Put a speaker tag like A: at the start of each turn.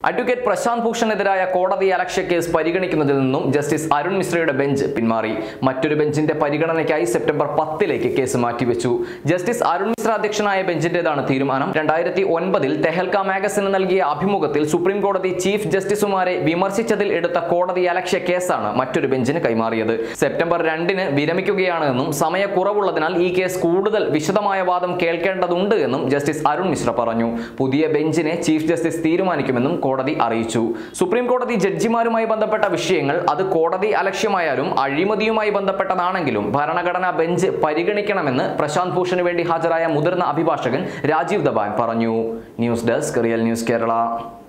A: advocate Prashant ഭൂഷണെതിരായ കോടതി അലക്ഷ്യ case പരിഗണിക്കുന്നതിൽ നിന്നും justice Arun മിശ്രയുടെ bench പിന്മാറി മറ്റൊരു ബെഞ്ചിന്റെ പരിഗണനയ്ക്കായി സെപ്റ്റംബർ പത്തിലേക്ക് കേസ് മാറ്റിവെച്ചു ജസ്റ്റിസ് അരുൺ മിശ്ര അധ്യക്ഷനായ ബെഞ്ചിന്റേതാണ് തീരുമാനം രണ്ടായിരത്തി ഒൻപതിൽ തെഹൽക്ക മാഗസിന് നൽകിയ അഭിമുഖത്തിൽ സുപ്രീം കോടതി ചീഫ് ജസ്റ്റിസുമാരെ വിമർശിച്ചതിൽ എടുത്ത കോടതി അലക്ഷ്യ കേസാണ് മറ്റൊരു ബെഞ്ചിന് കൈമാറിയത് സെപ്റ്റംബർ രണ്ടിന് വിരമിക്കുകയാണ് എന്നും സമയക്കുറവുള്ളതിനാൽ ഈ കേസ് കൂടുതൽ വിശദമായ വാദം കേൾക്കേണ്ടതുണ്ട് എന്നും ജസ്റ്റിസ് അരുൺ മിശ്ര പറഞ്ഞു പുതിയ ബെഞ്ചിനെ ചീഫ് ജസ്റ്റിസ് തീരുമാനിക്കുമെന്നും കോടതി അറിയിച്ചു സുപ്രീം കോടതി ജഡ്ജിമാരുമായി ബന്ധപ്പെട്ട വിഷയങ്ങൾ അത് കോടതി അലക്ഷ്യമായാലും അഴിമതിയുമായി ബന്ധപ്പെട്ടതാണെങ്കിലും ഭരണഘടനാ ബെഞ്ച് പരിഗണിക്കണമെന്ന് പ്രശാന്ത് ഭൂഷന് വേണ്ടി ഹാജരായ മുതിർന്ന അഭിഭാഷകൻ രാജീവ് ദബാൻ പറഞ്ഞു news desk real news Kerala